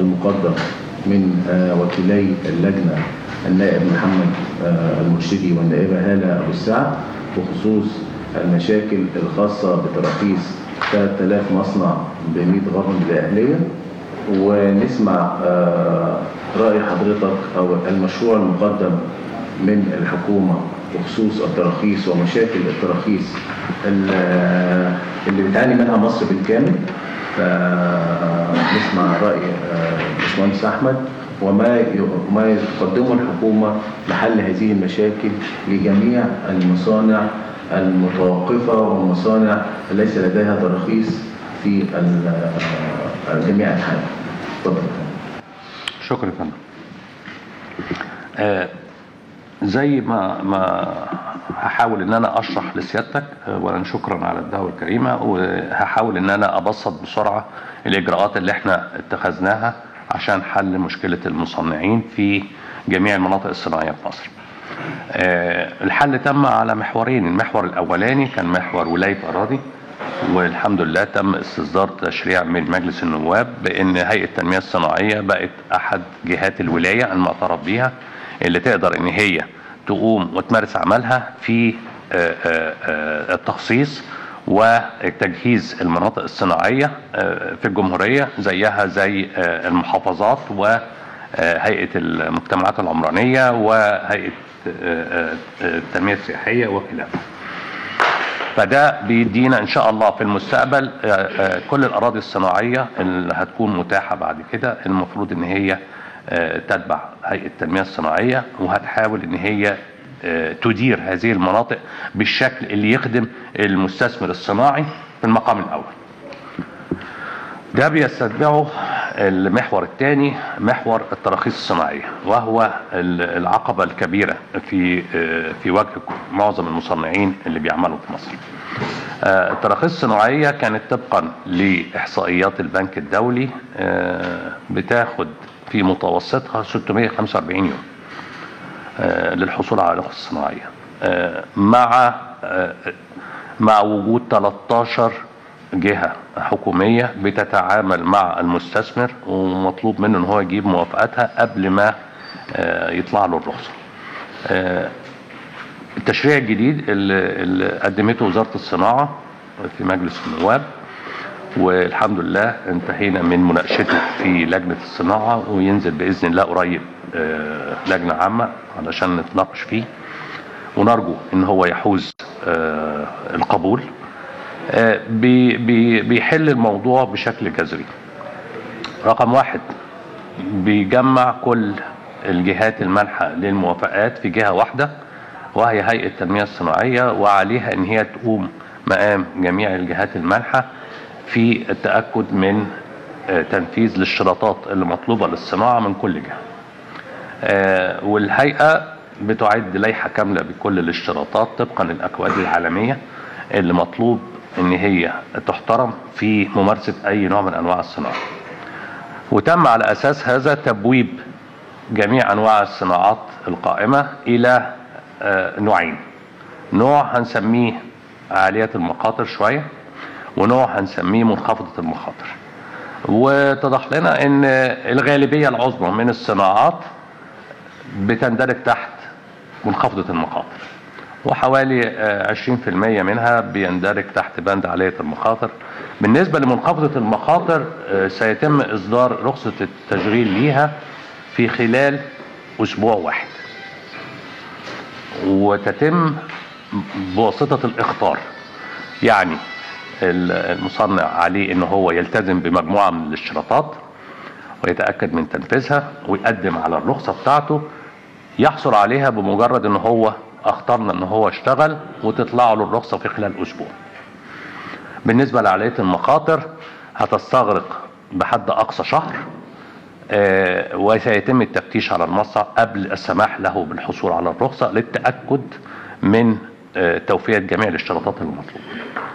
المقدم من آه، وكيلي اللجنة النائب محمد آه، المرشدي والنائبة هالة أبو السعد بخصوص المشاكل الخاصة بتراخيص 3000 مصنع ب 100 غرم لأهلية ونسمع آه، رأي حضرتك أو المشروع المقدم من الحكومة بخصوص التراخيص ومشاكل التراخيص ال- اللي بتعاني منها مصر بالكامل فنسمع رأي آه، باشمهندس أحمد وما ي- ما تقدمه الحكومة لحل هذه المشاكل لجميع المصانع المتوقفة والمصانع ليس لديها تراخيص في ال- آه، جميع أنحاء. اتفضل يا فندم. شكرا يا فندم آه، زي ما ما هحاول ان انا اشرح لسيادتك آه، اولا شكرا على الدعوه الكريمه وهحاول ان انا ابسط بسرعه الاجراءات اللي احنا اتخذناها عشان حل مشكله المصنعين في جميع المناطق الصناعيه في مصر. آه، الحل تم على محورين، المحور الاولاني كان محور ولايه اراضي والحمد لله تم استصدار تشريع من مجلس النواب بان هيئه التنميه الصناعيه بقت احد جهات الولايه المعترف بيها اللي تقدر ان هي تقوم وتمارس عملها في آه، آه، آه، التخصيص وتجهيز المناطق الصناعيه آه، في الجمهوريه زيها زي آه، المحافظات وهيئه المجتمعات العمرانيه وهيئه آه، آه، التنميه السياحيه وخلافه. فده بيدينا ان شاء الله في المستقبل آه، آه، كل الاراضي الصناعيه اللي هتكون متاحه بعد كده المفروض ان هي آه، تتبع هيئه التنميه الصناعيه وهتحاول ان هي آه، تدير هذه المناطق بالشكل اللي يخدم المستثمر الصناعي في المقام الاول. ده بيستتبعه المحور الثاني محور التراخيص الصناعيه وهو ال- العقبه الكبيره في آه، في وجه معظم المصنعين اللي بيعملوا في مصر. آه، التراخيص الصناعيه كانت طبقا لاحصائيات البنك الدولي آه، بتاخد في متوسطها 645 يوم آه، للحصول على الرخص الصناعيه آه، مع آه، مع وجود 13 جهة حكومية بتتعامل مع المستثمر ومطلوب منه ان هو يجيب موافقتها قبل ما آه، يطلع له الرخصة. آه، التشريع الجديد اللي اللي قدمته وزارة الصناعة في مجلس النواب والحمد لله انتهينا من مناقشته في لجنة الصناعة وينزل بإذن الله قريب آه، لجنة عامة علشان نتناقش فيه ونرجو ان هو يحوز آه، القبول آه، بي- بي- بيحل الموضوع بشكل جذري رقم واحد بيجمع كل الجهات المانحة للموافقات في جهة واحدة وهي هيئة التنمية الصناعية وعليها ان هي تقوم مقام جميع الجهات المانحة في التأكد من آه، تنفيذ الاشتراطات اللي مطلوبة للصناعة من كل جهة آه، والهيئة بتعد لائحة كاملة بكل الاشتراطات طبقا للأكواد العالمية اللي مطلوب ان هي تحترم في ممارسة اي نوع من انواع الصناعة وتم على اساس هذا تبويب جميع انواع الصناعات القائمة الى آه، نوعين نوع هنسميه عالية المخاطر شوية ونوع هنسميه منخفضة المخاطر واتضح لنا ان الغالبية العظمى من الصناعات بتندرج تحت منخفضة المخاطر وحوالي آه، 20% منها بيندرج تحت بند عالية المخاطر بالنسبة لمنخفضة المخاطر آه، سيتم إصدار رخصة التشغيل ليها في خلال أسبوع واحد وتتم بواسطة الإخطار يعني ال- المصنع عليه ان هو يلتزم بمجموعة من الاشتراطات ويتأكد من تنفيذها ويقدم على الرخصة بتاعته يحصل عليها بمجرد ان هو اخترنا ان هو اشتغل وتطلع له الرخصة في خلال اسبوع بالنسبة لعملية المخاطر هتستغرق بحد اقصى شهر آه، وسيتم التفتيش على المصنع قبل السماح له بالحصول على الرخصة للتأكد من آه، توفية جميع الاشتراطات المطلوبة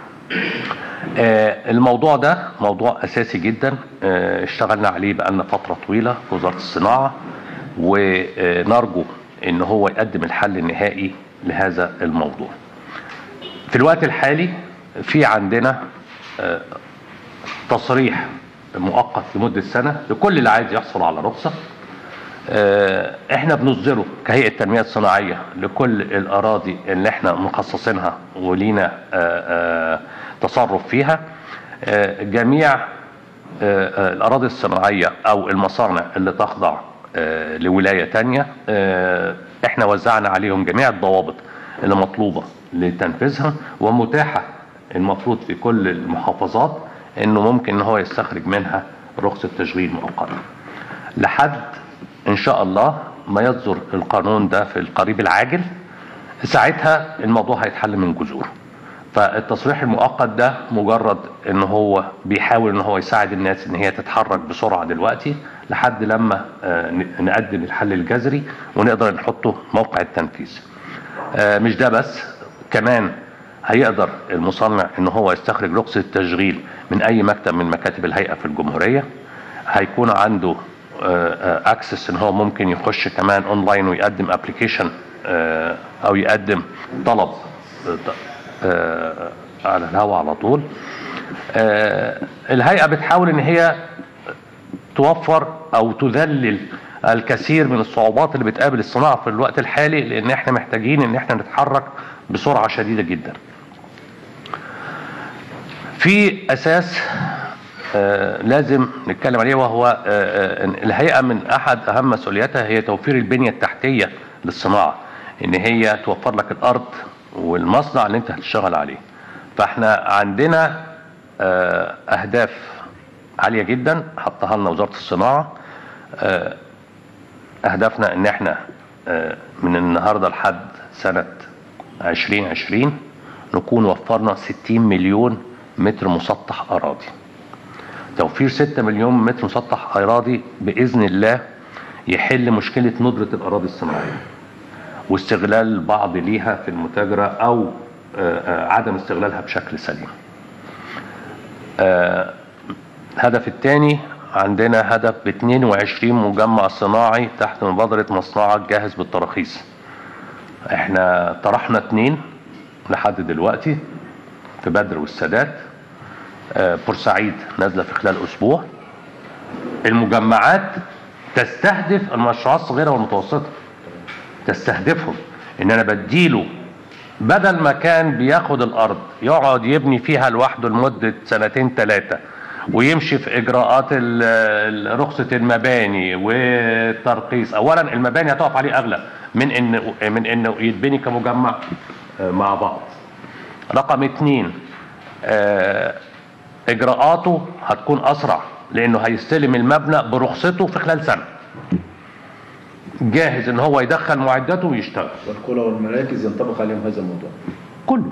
آه، الموضوع ده موضوع اساسي جدا آه، اشتغلنا عليه بقالنا فتره طويله في وزاره الصناعه ونرجو ان هو يقدم الحل النهائي لهذا الموضوع. في الوقت الحالي في عندنا آه، تصريح مؤقت لمده سنه لكل اللي عايز يحصل على رخصه آه، احنا بنصدره كهيئه التنميه الصناعيه لكل الاراضي اللي احنا مخصصينها ولينا آه، آه، تصرف فيها آه، جميع آه، آه، الاراضي الصناعيه او المصانع اللي تخضع آه، لولايه تانية آه، احنا وزعنا عليهم جميع الضوابط اللي مطلوبه لتنفيذها ومتاحه المفروض في كل المحافظات انه ممكن ان هو يستخرج منها رخصه تشغيل مؤقته لحد ان شاء الله ما يصدر القانون ده في القريب العاجل ساعتها الموضوع هيتحل من جذوره فالتصريح المؤقت ده مجرد ان هو بيحاول ان هو يساعد الناس ان هي تتحرك بسرعه دلوقتي لحد لما آه، ن- نقدم الحل الجذري ونقدر نحطه موقع التنفيذ آه، مش ده بس كمان هيقدر المصنع ان هو يستخرج رخصة تشغيل من اي مكتب من مكاتب الهيئة في الجمهورية هيكون عنده اكسس ان هو ممكن يخش كمان اونلاين ويقدم ابلكيشن او يقدم طلب آه، آه، على الهواء على طول آه، الهيئة بتحاول ان هي توفر او تذلل الكثير من الصعوبات اللي بتقابل الصناعه في الوقت الحالي لان احنا محتاجين ان احنا نتحرك بسرعه شديده جدا. في اساس آه لازم نتكلم عليه وهو آه آه إن الهيئه من احد اهم مسؤولياتها هي توفير البنيه التحتيه للصناعه ان هي توفر لك الارض والمصنع اللي انت هتشتغل عليه. فاحنا عندنا آه اهداف عاليه جدا حطها لنا وزاره الصناعه آه، اهدافنا ان احنا آه، من النهارده لحد سنه 2020 نكون وفرنا 60 مليون متر مسطح اراضي توفير 6 مليون متر مسطح اراضي باذن الله يحل مشكله ندره الاراضي الصناعيه واستغلال البعض ليها في المتاجره او آه، آه، عدم استغلالها بشكل سليم الهدف الثاني عندنا هدف ب 22 مجمع صناعي تحت مبادرة مصنعك جاهز بالتراخيص احنا طرحنا اتنين لحد دلوقتي في بدر والسادات آه، بورسعيد نازلة في خلال اسبوع المجمعات تستهدف المشروعات الصغيرة والمتوسطة تستهدفهم ان انا بديله بدل ما كان بياخد الارض يقعد يبني فيها لوحده لمده سنتين ثلاثه ويمشي في اجراءات ال- ال- رخصه المباني والترخيص اولا المباني هتقف عليه اغلى من ان من انه يتبني كمجمع آه، مع بعض رقم اتنين آه، اجراءاته هتكون اسرع لانه هيستلم المبنى برخصته في خلال سنه جاهز ان هو يدخل معداته ويشتغل والقرى والمراكز ينطبق عليهم هذا الموضوع كله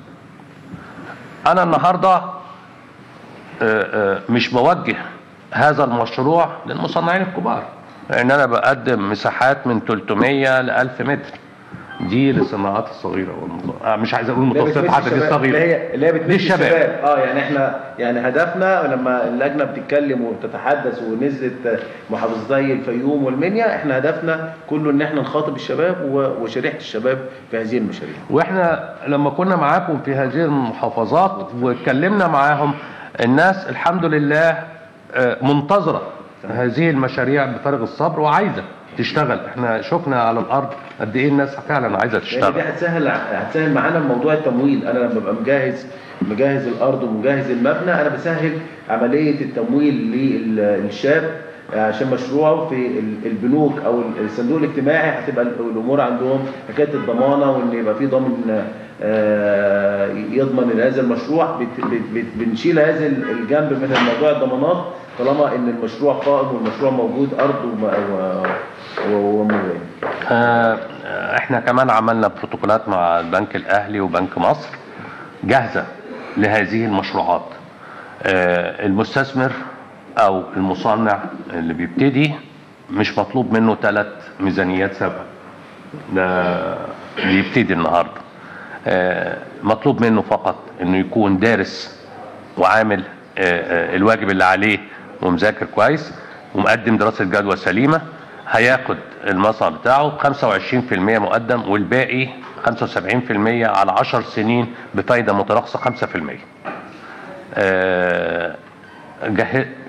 انا النهارده آه، آه، مش بوجه هذا المشروع للمصنعين الكبار لان انا بقدم مساحات من 300 ل 1000 متر دي للصناعات الصغيره والمتوسطه آه، مش عايز اقول اللي هي المتوسطه بتمشي حتى دي الشباب، الصغيره اللي هي اللي هي بتمشي للشباب. الشباب اه يعني احنا يعني هدفنا لما اللجنه بتتكلم وبتتحدث ونزلت محافظتي الفيوم والمنيا احنا هدفنا كله ان احنا نخاطب الشباب و- وشريحه الشباب في هذه المشاريع واحنا لما كنا معاكم في هذه المحافظات واتكلمنا معاهم الناس الحمد لله آه، منتظره هذه المشاريع بفارغ الصبر وعايزه تشتغل احنا شفنا على الارض قد ايه الناس فعلا عايزه لان دي تشتغل هتسهل هتسهل معانا موضوع التمويل انا لما ببقى مجهز مجهز الارض ومجهز المبنى انا بسهل عمليه التمويل للشاب عشان مشروعه في ال- البنوك او الصندوق الاجتماعي هتبقى الامور عندهم حكايه الضمانه وان يبقى في ضامن آه، يضمن هذا المشروع بت- بت- بت- بنشيل هذا الجنب من الموضوع الضمانات طالما ان المشروع قائم والمشروع موجود ارض وم- و- و- ومباني آه، احنا كمان عملنا بروتوكولات مع البنك الاهلي وبنك مصر جاهزه لهذه المشروعات آه، المستثمر او المصنع اللي بيبتدي مش مطلوب منه ثلاث ميزانيات سابقه ده بيبتدي النهارده آه، مطلوب منه فقط انه يكون دارس وعامل آه، آه، الواجب اللي عليه ومذاكر كويس ومقدم دراسه جدوى سليمه هياخد المصنع بتاعه 25% مقدم والباقي 75% على 10 سنين بفايده متراخصه 5%. آه، جه-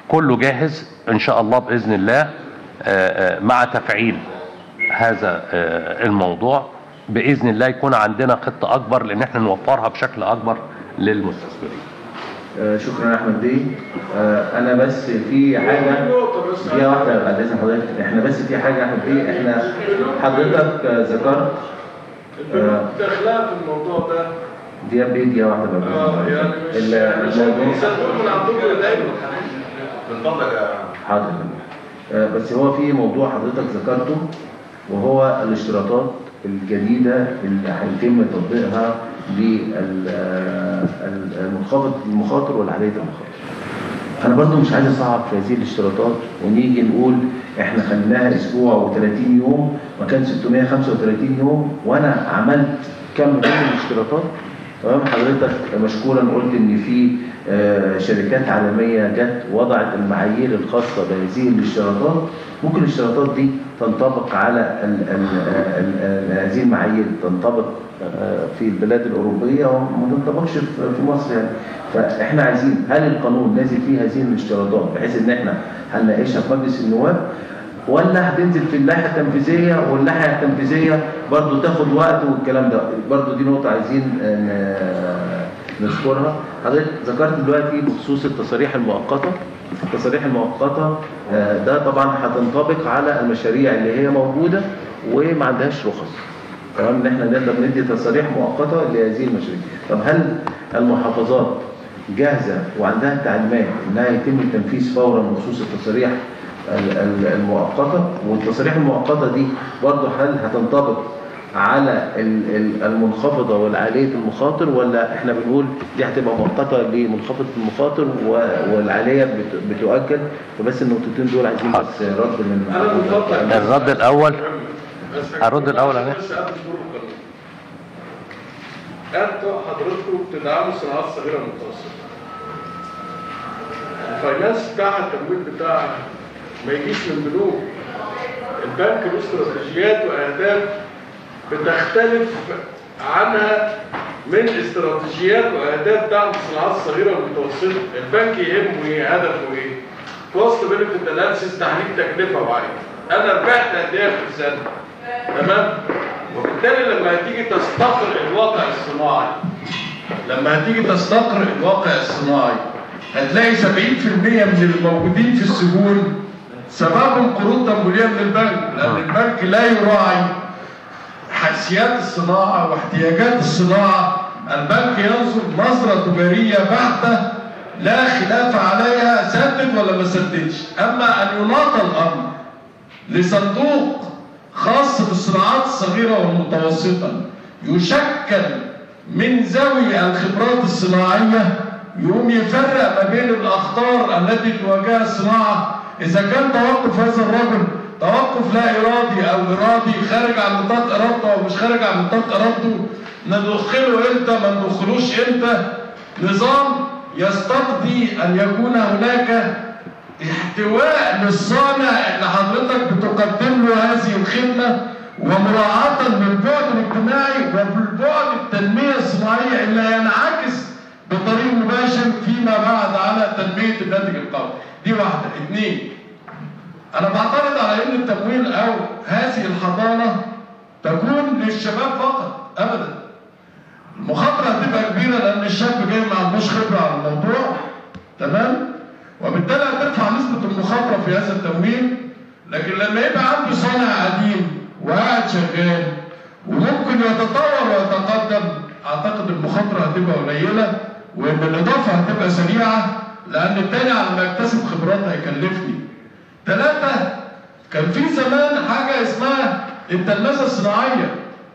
كله جاهز ان شاء الله باذن الله آه، آه، مع تفعيل هذا آه، الموضوع باذن الله يكون عندنا خطه اكبر لان احنا نوفرها بشكل اكبر للمستثمرين آه، شكرا يا احمد بيه آه، انا بس في حاجه دقيقه واحده بعد اذن حضرتك احنا بس في حاجه يا احمد بيه احنا حضرتك آه، ذكرت البنوك داخلها في الموضوع ده دقيقه بيه دقيقه واحده بعد إذن اه حضرتك. يعني مش ال- مش الموضوع هيصدقوا من عندكم دايما من فضلك يا حاضر يا فندم. آه، بس هو في موضوع حضرتك ذكرته وهو الاشتراطات الجديدة اللي هيتم تطبيقها للمنخفض المخاطر والعالية المخاطر. أنا برضو مش عايز أصعب في هذه الاشتراطات ونيجي نقول إحنا خليناها أسبوع و30 يوم مكان 635 يوم وأنا عملت كم من الاشتراطات تمام حضرتك مشكورا قلت ان في آه، شركات عالميه جت وضعت المعايير الخاصه بهذه الاشتراطات ممكن الاشتراطات دي تنطبق على ال ال ال ال هذه المعايير تنطبق آه، في البلاد الاوروبيه وما تنطبقش في في مصر يعني فاحنا عايزين هل القانون نازل فيه هذه الاشتراطات بحيث ان احنا هنناقشها في مجلس النواب ولا هتنزل في اللائحه التنفيذيه واللائحه التنفيذيه برضو تاخد وقت والكلام ده برضو دي نقطه عايزين آه، نذكرها حضرتك ذكرت دلوقتي بخصوص التصاريح المؤقته التصاريح المؤقته آه، ده طبعا هتنطبق على المشاريع اللي هي موجوده وما عندهاش رخص تمام ان احنا نقدر ندي تصاريح مؤقته لهذه المشاريع طب هل المحافظات جاهزه وعندها التعليمات انها يتم التنفيذ فورا بخصوص التصاريح ال- ال- المؤقته والتصاريح المؤقته دي برضه هل هتنطبق على ال- ال- المنخفضه والعاليه المخاطر ولا احنا بنقول دي هتبقى مؤقته لمنخفضه المخاطر و- والعاليه بت- بتؤجل فبس النقطتين دول عايزين بس رد من انا من فضلك الرد الأول. بس الرد الأول عليه. بس قبل دور القانون انتوا حضرتكم بتدعموا الصناعات الصغيره والمتوسطه الفاينانس بتاعها التمويل بتاعها ما يجيش من بنوك البنك له استراتيجيات واهداف بتختلف عنها من استراتيجيات واهداف دعم الصناعات الصغيره والمتوسطه البنك يهمه ايه هدفه ايه كوست بنفيت اناليسيس تحليل تكلفه معينه انا ربحت قد ايه في السنه تمام وبالتالي لما هتيجي تستقر الواقع الصناعي لما هتيجي تستقر الواقع الصناعي هتلاقي 70% من الموجودين في السجون سببهم قروض تمويليه من البنك لان البنك لا يراعي حسيات الصناعه واحتياجات الصناعه البنك ينظر نظره تجاريه بحته لا خلاف عليها سدد ولا ما سددش اما ان يناط الامر لصندوق خاص بالصناعات الصغيرة والمتوسطة يشكل من ذوي الخبرات الصناعية يقوم يفرق ما بين الأخطار التي تواجهها الصناعة إذا كان توقف هذا الرجل توقف لا إرادي أو إرادي خارج عن نطاق إرادته أو مش خارج عن نطاق إرادته ندخله إمتى ما ندخلوش إمتى نظام يستقضي أن يكون هناك احتواء للصانع اللي حضرتك بتقدم له هذه الخدمة ومراعاة للبعد الاجتماعي وبالبعد التنمية الصناعية اللي هينعكس بطريق مباشر فيما بعد على تنمية الناتج القومي دي واحدة اثنين أنا بعترض على إن التمويل أو هذه الحضانة تكون للشباب فقط أبدا المخاطرة هتبقى كبيرة لأن الشاب جاي ما عندوش خبرة على الموضوع تمام وبالتالي هترفع نسبة المخاطرة في هذا التمويل لكن لما يبقى عنده صانع قديم وقاعد شغال وممكن يتطور ويتقدم أعتقد المخاطرة هتبقى قليلة وإن الإضافة هتبقى سريعة لأن التاني على ما يكتسب خبرات هيكلفني. ثلاثة كان في زمان حاجة اسمها التلمذة الصناعية.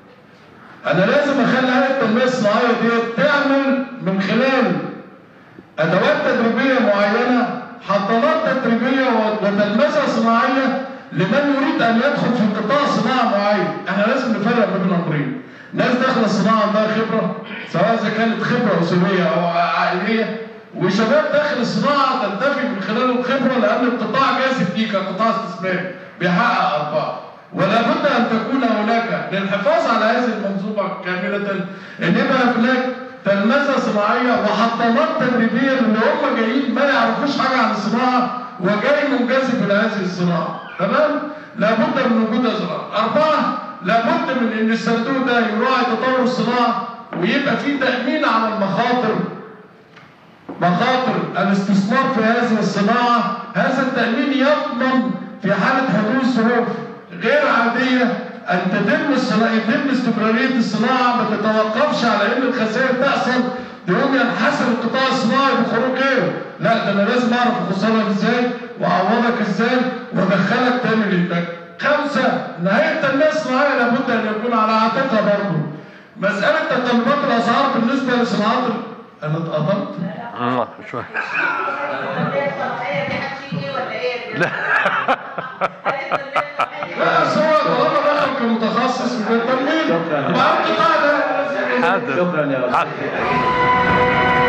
أنا لازم أخلي هذه التنمية الصناعية دي تعمل من خلال ادوات تدريبيه معينه حضانات تدريبيه وتلمذه صناعيه لمن يريد ان يدخل في قطاع صناعه معين احنا لازم نفرق ما بين امرين ناس داخله الصناعه عندها خبره سواء اذا كانت خبره اسريه او عائليه وشباب داخل الصناعه تنتفي من خلال الخبره لان القطاع جاذب ليه كقطاع استثماري بيحقق ارباح ولا بد ان تكون هناك للحفاظ على هذه المنظومه كامله ان يبقى هناك تلمذه صناعيه وحضانات تدريبيه اللي هم جايين ما يعرفوش حاجه عن الصناعه وجاي منجذب الى هذه الصناعه تمام لابد من وجود ازرار اربعه لابد من ان الصندوق ده يراعي تطور الصناعه ويبقى فيه تامين على المخاطر مخاطر الاستثمار في هذه الصناعة هذا التأمين يضمن في حالة حدوث ظروف غير عادية أن تتم الصناعة يتم استمرارية الصناعة ما تتوقفش على أن الخسائر تحصل يقوم ينحسر القطاع الصناعي بخروج غيره لا ده أنا لازم أعرف أخسرك إزاي وأعوضك إزاي وأدخلك تاني للبنك خمسة نهاية التنمية الصناعية لابد أن يكون على عاتقها برضه مسألة تقلبات الأسعار بالنسبة لصناعات ال- أنا اتقطمت؟ آه، شوية لا لا أصل هو طالما دخل كمتخصص في التمويل شكراً. وعرفت قاعدة حاضر شكرا يا حاضر.